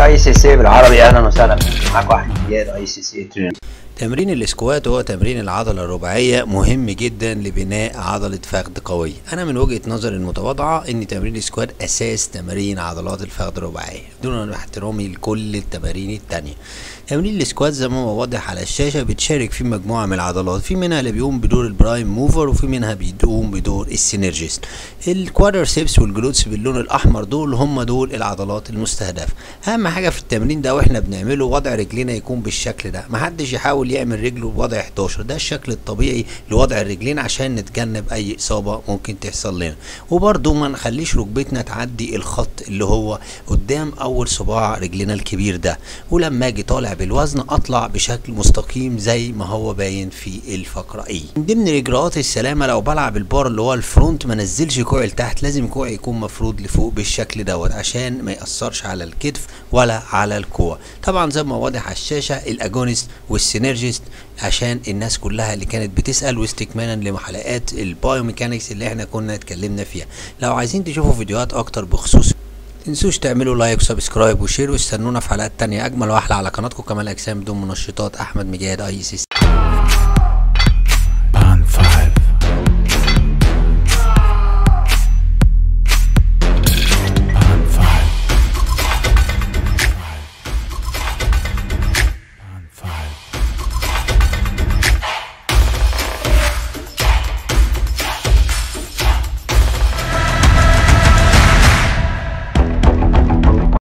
اي سي سي بالعربي اهلا وسهلا بكم معاكم احمد جاد اي سي سي ترينر تمرين الاسكوات هو تمرين العضلة الرباعية مهم جدا لبناء عضلة فخذ قوية انا من وجهة نظري المتواضعة ان تمرين الاسكوات اساس تمارين عضلات الفخذ الرباعية دون احترامي لكل التمارين التانية تمرين الاسكوات زي ما هو واضح على الشاشة بتشارك فيه مجموعة من العضلات في منها اللي بيقوم بدور البرايم موفر وفي منها بيقوم بدور السينرجيست الكوادرسيبس والجلوتس باللون الاحمر دول هم دول العضلات المستهدفة اهم حاجة في التمرين ده واحنا بنعمله وضع رجلينا يكون بالشكل ده محدش يحاول يعمل رجله بوضع 11 ده الشكل الطبيعي لوضع الرجلين عشان نتجنب اي اصابة ممكن تحصل لنا وبرده ما نخليش ركبتنا تعدي الخط اللي هو قدام اول صباع رجلنا الكبير ده ولما اجي طالع بالوزن اطلع بشكل مستقيم زي ما هو باين في الفقرة اي من ضمن اجراءات السلامة لو بلعب البار اللي هو الفرونت ما نزلش كوعي لتحت لازم كوعي يكون مفرود لفوق بالشكل دوت عشان ما يأثرش على الكتف ولا على الكوع طبعا زي ما واضح على الشاشة الاجونست والسينرجيست عشان الناس كلها اللي كانت بتسأل واستكمالا لحلقات البايوميكانكس اللي احنا كنا اتكلمنا فيها لو عايزين تشوفوا فيديوهات اكتر بخصوص تنسوش تعملوا لايك وسبسكرايب وشير واستنونا في حلقات تانية اجمل واحلى على قناتكم كمال اجسام بدون منشطات احمد مجاهد اي سي